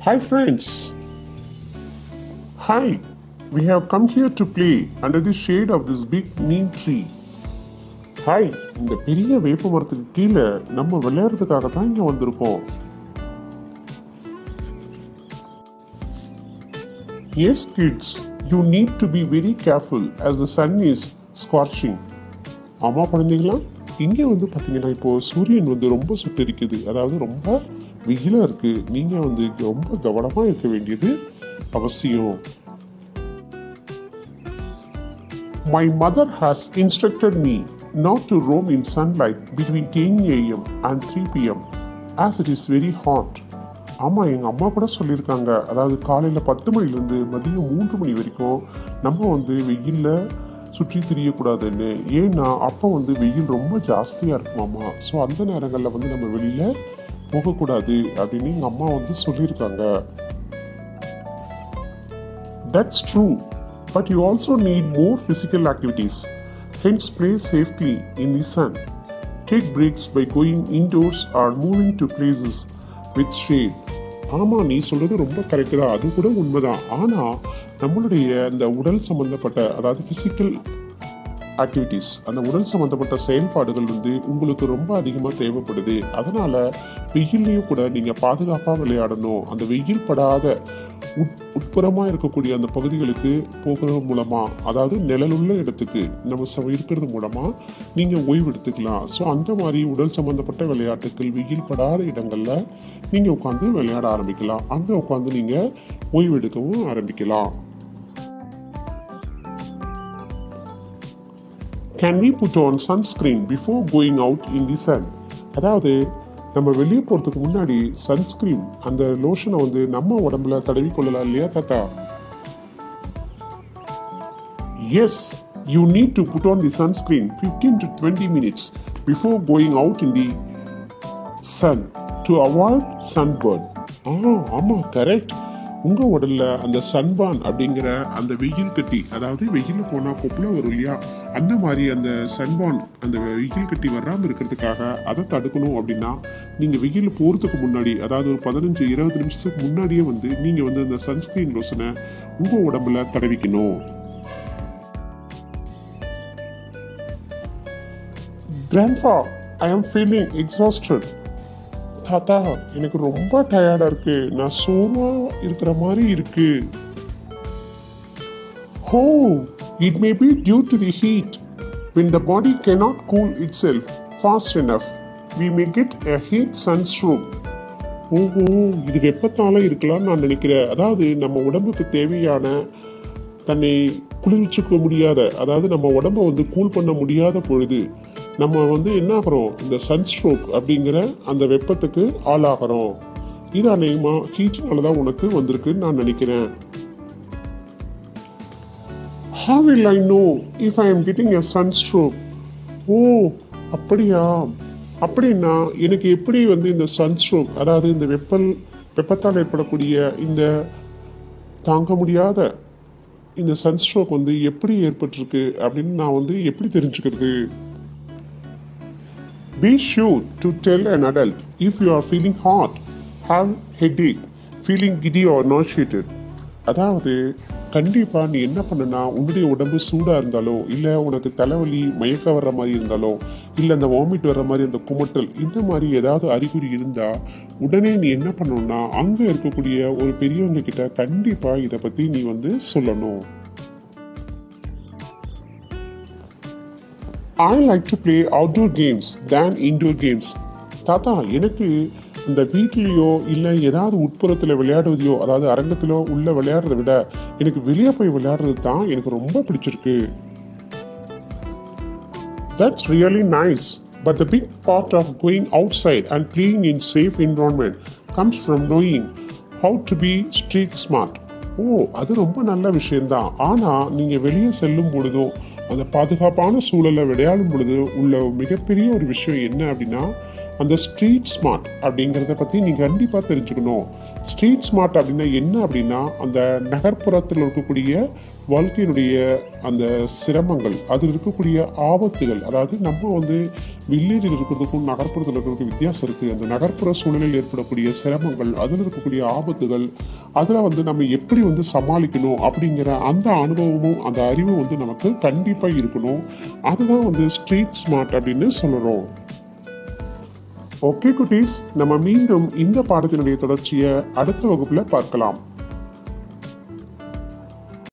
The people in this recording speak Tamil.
Hi, friends. Hi, we have come here to play under the shade of this big neem tree. Hi இந்த பெரிய வேப்ப மரத்துக்கு கீழே நம்ம விளையாடுறதுக்காக தான் இங்கே வந்திருக்கோம் yes kids you need to be very careful as the sun is scorching ஆமா குழந்தைங்களா இங்கே வந்து பார்த்தீங்கன்னா இப்போ சூரியன் வந்து ரொம்ப சுட்டரிக்குது அதாவது ரொம்ப வெயிலாக இருக்கு நீங்கள் வந்து ரொம்ப கவனமாக இருக்க வேண்டியது அவசியம் My mother has instructed me not to roam in sunlight between 10 a.m. and 3 p.m. as it is very hot. ஆமா எங்க அம்மா கூட சொல்லியிருக்காங்க அதாவது காலையில பத்து மணிலேருந்து மதியம் மூன்று மணி வரைக்கும் நம்ம வந்து வெயில்ல சுற்றி திரியக்கூடாதுன்னு ஏன்னா அப்போ வந்து வெயில் ரொம்ப ஜாஸ்தியா இருக்குமாமா ஸோ அந்த நேரங்களில் வந்து நம்ம வெளியில போகக்கூடாது அப்படின்னு எங்க அம்மா வந்து சொல்லியிருக்காங்க That's true, but you also need more physical activities. Hence, play safely in the sun. Take breaks by going indoors or moving to places with shade. ஆமா நீ சொல்றது ரொம்ப கரெக்ட் தான் அது கூட உண்மைதான் ஆனா நம்மளுடைய இந்த உடல் சம்பந்தப்பட்ட அதாவது பிசிக்கல் ஆக்டிவிட்டீஸ் அந்த உடல் சம்பந்தப்பட்ட செயல்பாடுகள் வந்து உங்களுக்கு ரொம்ப அதிகமாக தேவைப்படுது அதனால வெயில்லையும் கூட நீங்க பாதுகாப்பா விளையாடணும் அந்த வெயில் படாத உட் உட்புறமா இருக்கக்கூடிய அந்த பகுதிகளுக்கு போகிறது மூலமா அதாவது நிழலுள்ள இடத்துக்கு நம்ம ச- இருக்கிறது மூலமா நீங்க ஓய்வு எடுத்துக்கலாம் ஸோ அந்த மாதிரி உடல் சம்பந்தப்பட்ட விளையாட்டுகள் வெயில் படாத இடங்கள்ல நீங்க உட்காந்து விளையாட ஆரம்பிக்கலாம் அங்க உட்காந்து நீங்க ஓய்வு எடுக்கவும் ஆரம்பிக்கலாம் Can we put on sunscreen before going out in the sun? அதாவது நம்ம வெளியே போகிறதுக்கு முன்னாடி சன்ஸ்கிரீன் அந்த லோஷனை வந்து நம்ம உடம்புல தடவி கொள்ளலாம் இல்லையா தாத்தா yes you need to put on the sunscreen fifteen to twenty minutes before going out in the sun to avoid sunburn ஆ ஆமாம் கரெக்ட் உங்கள் உடல்ல அந்த சன்பான் அப்படிங்கிற அந்த வெயில் கட்டி அதாவது வெயில் போனால் கொப்புல வரும் இல்லையா அந்த மாதிரி அந்த சன்பான் அந்த வெயில் கட்டி வராமல் இருக்கிறதுக்காக அதை தடுக்கணும் அப்படின்னா நீங்கள் வெயில் போகிறதுக்கு முன்னாடி அதாவது ஒரு பதினஞ்சு இருபது நிமிஷத்துக்கு முன்னாடியே வந்து நீங்கள் வந்து அந்த சன்ஸ்கிரீன் லோஷனை உங்கள் உடம்புல தடவிக்கணும் Grandpa, I am feeling exhausted. தாத்தா எனக்கு ரொம்ப டயர்டா இருக்கு நான் சோர்வா இருக்கிற மாதிரி இருக்கு oh it may be due to the heat when the body cannot cool itself fast enough we may get a heat sunstroke ஓஹோ இது வெப்பத்தால இருக்கலாம்னு நான் நினைக்கிறேன் அதாவது நம்ம உடம்புக்கு தேவையான தன்னை குளிர்ச்சிக்க முடியாத அதாவது நம்ம உடம்ப வந்து கூல் பண்ண முடியாத பொழுது நம்ம வந்து என்ன ஆகிறோம் இந்த சன்ஸ்ட்ரோக் அப்படிங்கிற அந்த வெப்பத்துக்கு ஆளாகிறோம் இது அநேகமா ஹீட்னால தான் உனக்கு வந்திருக்குன்னு நான் நினைக்கிறேன் How will I know if I am getting a sunstroke? ஓ அப்படியா அப்படின்னா எனக்கு எப்படி வந்து இந்த சன்ஸ்ட்ரோக் அதாவது இந்த வெப்பல் வெப்பத்தால் ஏற்படக்கூடிய இந்த தாங்க முடியாத இந்த சன்ஸ்ட்ரோக் வந்து எப்படி ஏற்பட்டிருக்கு அப்படின்னு நான் வந்து எப்படி தெரிஞ்சுக்கிறது Be sure to tell an adult if you are feeling hot, have headache, feeling giddy or nauseated. அதாவது கண்டிப்பா நீ என்ன பண்ணனா உன்னுடைய உடம்பு சூடா இருந்தாலோ இல்ல உனக்கு தலைவலி மயக்க வர்ற மாதிரி இருந்தாலோ இல்ல அந்த வாமிட் வர்ற மாதிரி அந்த குமட்டல் இந்த மாதிரி ஏதாவது அறிகுறி இருந்தா உடனே நீ என்ன பண்ணணும்னா அங்க இருக்கக்கூடிய ஒரு பெரியவங்க கிட்ட கண்டிப்பா இதை பத்தி நீ வந்து சொல்லணும் I like to play outdoor games than indoor games. தாத்தா எனக்கு இந்த வீட்லேயோ இல்லை ஏதாவது உட்புறத்தில் விளையாடுவதையோ அதாவது அரங்கத்திலோ உள்ள விளையாடுறதை விட எனக்கு வெளியே போய் விளையாடுறது தான் எனக்கு ரொம்ப பிடிச்சிருக்கு That's really nice. But the big part of going outside and playing in safe environment comes from knowing how to be street smart. ஓ அது ரொம்ப நல்ல விஷயம்தான் ஆனா நீங்க வெளியே செல்லும் பொழுதும் அந்த பாதுகாப்பான சூழலை விளையாடும் பொழுது உள்ள மிகப்பெரிய ஒரு விஷயம் என்ன அப்படின்னா அந்த ஸ்ட்ரீட் ஸ்மார்ட் அப்படிங்கிறத பற்றி நீங்கள் கண்டிப்பாக தெரிஞ்சுக்கணும் ஸ்ட்ரீட் ஸ்மார்ட் அப்படின்னா என்ன அப்படின்னா அந்த நகர்ப்புறத்தில் இருக்கக்கூடிய வாழ்க்கையினுடைய அந்த சிரமங்கள் அதில் இருக்கக்கூடிய ஆபத்துகள் அதாவது நம்ம வந்து வில்லேஜில் இருக்கிறதுக்கும் நகர்ப்புறத்தில் இருக்கிறதுக்கும் வித்தியாசம் இருக்குது அந்த நகர்ப்புற சூழலில் ஏற்படக்கூடிய சிரமங்கள் அதில் இருக்கக்கூடிய ஆபத்துகள் அதில் வந்து நம்ம எப்படி வந்து சமாளிக்கணும் அப்படிங்கிற அந்த அனுபவமும் அந்த அறிவும் வந்து நமக்கு கண்டிப்பாக இருக்கணும் அதுதான் வந்து ஸ்ட்ரீட் ஸ்மார்ட் அப்படின்னு சொல்லுறோம் ஓகே குட்டீஸ் நம்ம மீண்டும் இந்த பாடத்தினுடைய தொடர்ச்சியை அடுத்த வகுப்புல பார்க்கலாம்